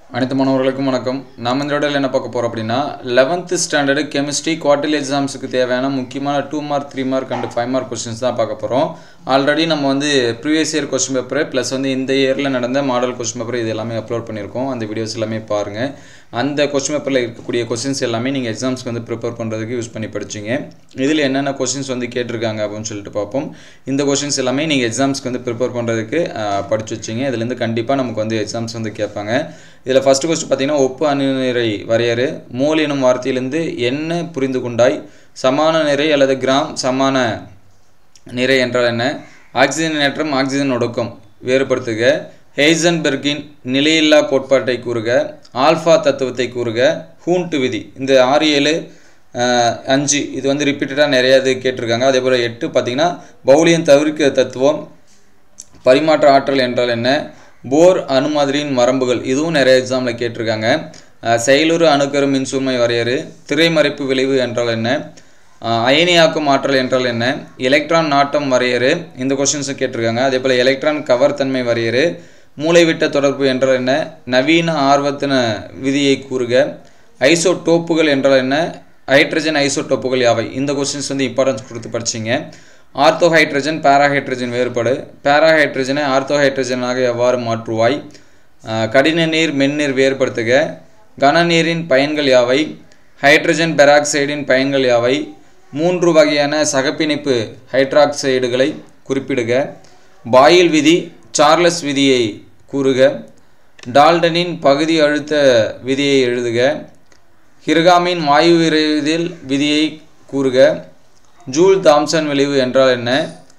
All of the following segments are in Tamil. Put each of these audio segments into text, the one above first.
அனைத்து மாணவர்களுக்கும் வணக்கம் நாம் இந்த இடத்துல என்ன பார்க்க போகிறோம் அப்படின்னா லெவன்த்து ஸ்டாண்டர்டு கெமிஸ்ட்ரி குவார்டர்லி எக்ஸாம்ஸுக்கு தேவையான முக்கியமான two mark three mark and five mark questions தான் பார்க்க போகிறோம் ஆல்ரெடி நம்ம வந்து previous year question paper plus வந்து இந்த இயரில் நடந்த மாடல் கொஸ்டின் பேப்பர் இது எல்லாமே அப்லோட் பண்ணியிருக்கோம் அந்த வீடியோஸ் எல்லாமே பாருங்கள் அந்த கொஸ்டின் பேப்பரில் இருக்கக்கூடிய கொஸ்டின்ஸ் எல்லாமே நீங்கள் எக்ஸாம்ஸ்க்கு வந்து ப்ரிப்பேர் பண்ணுறதுக்கு யூஸ் பண்ணி படிச்சிங்க இதில் என்னென்ன கொஸ்டின்ஸ் வந்து கேட்டிருக்காங்க அப்படின்னு சொல்லிட்டு பார்ப்போம் இந்த கொஸ்டின்ஸ் எல்லாமே நீங்கள் எக்ஸாம்ஸ்க்கு வந்து ப்ரிப்பேர் பண்ணுறதுக்கு படிச்சு வச்சிங்க இதுலேருந்து கண்டிப்பாக நமக்கு வந்து எக்ஸாம்ஸ் வந்து கேட்பாங்க இதில் ஃபஸ்ட்டு கொஸ்டின் பார்த்தீங்கன்னா ஒப்பு அணுநிறை வரையறு மோல் எனும் வார்த்தையிலிருந்து என்ன புரிந்து கொண்டாய் சமான நிறை அல்லது கிராம் சமான நிறை என்றால் என்ன ஆக்சிஜன் ஏற்றம் ஆக்சிஜன் ஒடுக்கம் வேறுபடுத்துக ஹெய்சன்பெர்கின் நிலையில்லா கோட்பாட்டை கூறுக ஆல்ஃபா தத்துவத்தை கூறுக ஹூண்ட் விதி இந்த ஆறு ஏழு அஹ், அஞ்சு இது வந்து ரிப்பீட்டடாக நிறையா இது கேட்டிருக்காங்க அதே போல் எட்டு பார்த்தீங்கன்னா பவுலியன் தவிர்க்க தத்துவம் பரிமாற்ற ஆற்றல் என்றால் என்ன போர் அணுமாதிரியின் மரபுகள் இதுவும் நிறைய எக்ஸாமில் கேட்டிருக்காங்க அஹ், செயலுறு அணுக்கரு மின்சுமை வரையறு திரைமறைப்பு விளைவு என்றால் என்ன அஹ், அயனியாக்கும் ஆற்றல் என்றால் என்ன எலக்ட்ரான் நாட்டம் வரையறு இந்த கொஷின்ஸும் கேட்டிருக்காங்க அதே போல் எலக்ட்ரான் கவர் தன்மை வரையறு மூளைவிட்ட தொடர்பு என்றால் என்ன நவீன ஆர்வத்தின விதியை கூறுக ஐசோடோப்புகள் என்றால் என்ன ஹைட்ரஜன் ஐசோடோப்புகள் யாவை இந்த கொஸ்டின்ஸ் வந்து இம்பார்ட்டன்ஸ் கொடுத்து படிச்சிங்க ஆர்த்தோ ஹைட்ரஜன் பேராஹைட்ரஜன் வேறுபாடு பேராஹைட்ரஜனை ஆர்த்தோ ஹைட்ரஜனாக எவ்வாறு மாற்றுவாய் அஹ், கடின நீர் மென்னீர் வேறுபடுத்துக கனநீரின் பயன்கள் யாவை ஹைட்ரஜன் பெராக்சைடின் பயன்கள் யாவை மூன்று வகையான சகப்பிணைப்பு ஹைட்ராக்சைடுகளை குறிப்பிடுக பாயில் விதி சார்லஸ் விதியை கூறுக டால்டனின் பகுதி அழுத்த விதியை எழுதுக ஹிர்காமின் வாயு விரைவில் விதியை கூறுக ஜூல் தாம்சன் விளைவு என்றால் என்ன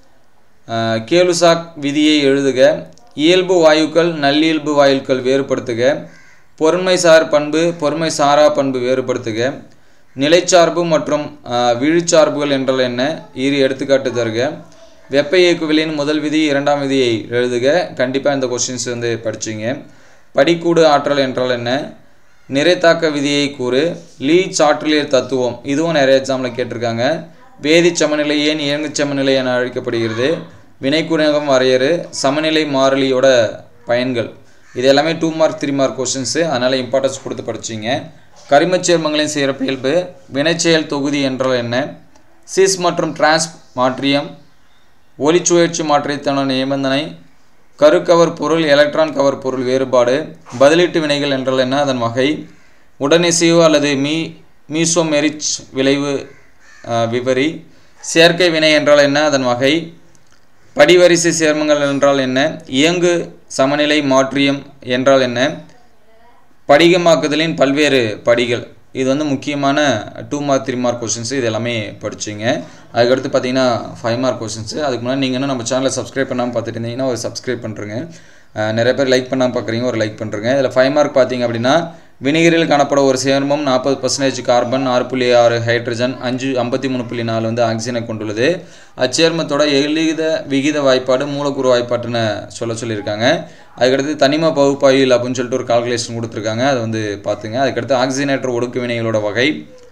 அஹ், கேலுசாக் விதியை எழுதுக இயல்பு வாயுக்கள் நல்லியல்பு வாயுக்கள் வேறுபடுத்துக பொருண்மைசார் பண்பு பொறுமை சாரா பண்பு வேறுபடுத்துக நிலைச்சார்பு மற்றும் அஹ், விழுச்சார்புகள் என்றால் என்ன இரு எடுத்துக்காட்டு தருக வெப்ப இயக்குவிலின் முதல் விதி இரண்டாம் விதியை எழுதுக கண்டிப்பாக இந்த கொஸ்டின்ஸ் வந்து படிச்சிங்க படிக்கூடு ஆற்றல் என்றால் என்ன நிறைத்தாக்க விதியை கூறு லீ சாற்றலியல் தத்துவம் இதுவும் நிறைய எக்ஸாமில் கேட்டிருக்காங்க வேதி சமநிலை ஏன் இயங்கு சமநிலை என அழைக்கப்படுகிறது வினைக்குணகம் வரையறு சமநிலை மாறிலியோட பயன்கள் இது எல்லாமே two mark three mark questions அதனால் இம்பார்ட்டன்ஸ் கொடுத்து படிச்சிங்க கரிமச் சேர்மங்களின் சிறப்பியல்பு வினைச்செயல் தொகுதி என்றால் என்ன சிஸ் மற்றும் டிரான்ஸ் மாற்றியம் ஒளிச்சுழற்சி மாற்றியத்தான நிபந்தனை கருக்கவர் பொருள் எலக்ட்ரான் கவர் பொருள் வேறுபாடு பதிலீட்டு வினைகள் என்றால் என்ன அதன் வகை உடனிசைவு அல்லது மீ மீசோமெரிச் விளைவு அஹ், விவரி செயற்கை வினை என்றால் என்ன அதன் வகை படிவரிசை சேர்மங்கள் என்றால் என்ன இயங்கு சமநிலை மாற்றியம் என்றால் என்ன படிகமாக்குதலின் பல்வேறு படிகள் இது வந்து முக்கியமான two mark three mark questions இது எல்லாமே படிச்சிங்க அதுக்கடுத்து பார்த்தீங்கன்னா ஃபைவ் மார்க் கொஸ்டின்ஸு அதுக்கு முன்னாடி நீங்கள் இன்னும் நம்ம சேனலை சப்ஸ்கிரைப் பண்ணாமல் பார்த்துட்டு இருந்தீங்கன்னா ஒரு சப்ஸ்கிரைப் பண்ணுறங்க நிறைய பேர் லைக் பண்ணாமல் பார்க்குறீங்க ஒரு லைக் பண்ணுறங்க இதில் ஃபைவ் மார்க் பார்த்தீங்க அப்படின்னா வினிகரில் காணப்படும் ஒரு சேர்மம் நாற்பது பர்சன்டேஜ் கார்பன் ஆறு புள்ளி ஆறு ஹைட்ரஜன் அஞ்சு ஐம்பத்தி மூணு புள்ளி நாலு வந்து ஆக்சிஜனை கொண்டுள்ளது அச்சேர்மத்தோட எளித விகித வாய்ப்பாடு மூலக்கூறு வாய்ப்பாட்டுன்னு சொல்ல சொல்லியிருக்காங்க அதுக்கடுத்து தனிம பகுப்பாய்வில் அப்படின்னு சொல்லிட்டு ஒரு கால்குலேஷன் கொடுத்துருக்காங்க அதை வந்து பார்த்துங்க அதுக்கடுத்து ஆக்சிஜனேற்ற ஒடுக்கு வினைகளோட வகை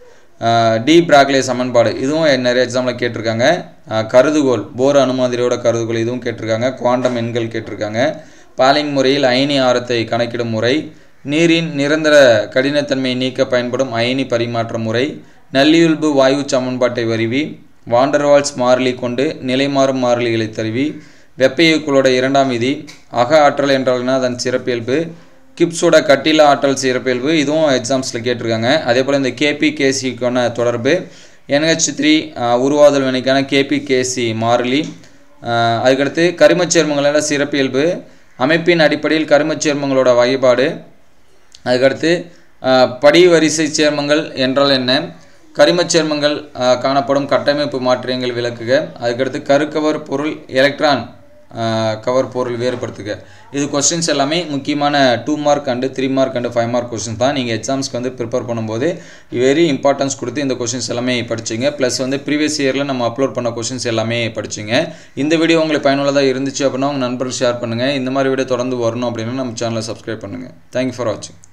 டி பிராக்லே சமன்பாடு இதுவும் நிறைய எக்ஸாமில் கேட்டிருக்காங்க அஹ், கருதுகோள் போர் அணுமாதிரியோட கருதுகோள் இதுவும் கேட்டிருக்காங்க குவாண்டம் எண்கள் கேட்டிருக்காங்க பாலிங் முறையில் அயனி ஆரத்தை கணக்கிடும் முறை நீரின் நிரந்தர கடினத்தன்மையை நீக்க பயன்படும் அயனி பரிமாற்ற முறை நல்லியல்பு வாயு சமன்பாட்டை வருவி வாண்டர்வால்ஸ் மாறிலி கொண்டு நிலைமாறும் மாறிலிகளை தருவி வெப்ப இயக்குகளோட இரண்டாம் விதி அக ஆற்றல் என்றால்னா அதன் சிறப்பியல்பு கிப்ஸோட கட்டில ஆற்றல் சிறப்பியல்பு இதுவும் எக்ஸாம்ஸில் கேட்டிருக்காங்க அதே போல் இந்த கேபி கேசிக்கான தொடர்பு NH3 த்ரீ உருவாதல் வினைக்கான கேபி கேசி மாறிலி அஹ், அதுக்கடுத்து கரிமச் சேர்மங்களோட சிறப்பியல்பு அமைப்பின் அடிப்படையில் கரிமச் சேர்மங்களோட வகைப்பாடு அதுக்கடுத்து அஹ், படிவரிசை சேர்மங்கள் என்றால் என்ன கரிமச் சேர்மங்கள் அஹ், காணப்படும் கட்டமைப்பு மாற்றியங்கள் விளக்குக அதுக்கடுத்து கருக்கவர் பொருள் எலக்ட்ரான் அஹ், கவர் பொருள் வேறுபடுத்துக இது கொஸ்டின்ஸ் எல்லாமே முக்கியமான two mark and three mark and five mark questions தான் நீங்கள் எக்ஸாம்ஸ்க்கு வந்து ப்ரிப்பேர் பண்ணும்போது வெரி இம்பார்ட்டன்ஸ் கொடுத்து இந்த கொஸ்டின்ஸ் எல்லாமே படிச்சிங்க ப்ளஸ் வந்து ப்ரீவியஸ் இயரில் நம்ம அப்லோட் பண்ண கொஸ்டின்ஸ் எல்லாமே படிச்சிங்க இந்த வீடியோ உங்களுக்கு பயனுள்ளதாக இருந்துச்சு அப்படின்னா உங்கள் நண்பர்கள் ஷேர் பண்ணுங்கள் இந்த மாதிரி வீடியோ தொடர்ந்து வரணும் அப்படின்னா நம்ம சேனலை சப்ஸ்கிரைப் பண்ணுங்கள் தேங்க்யூ ஃபார் வாட்சிங்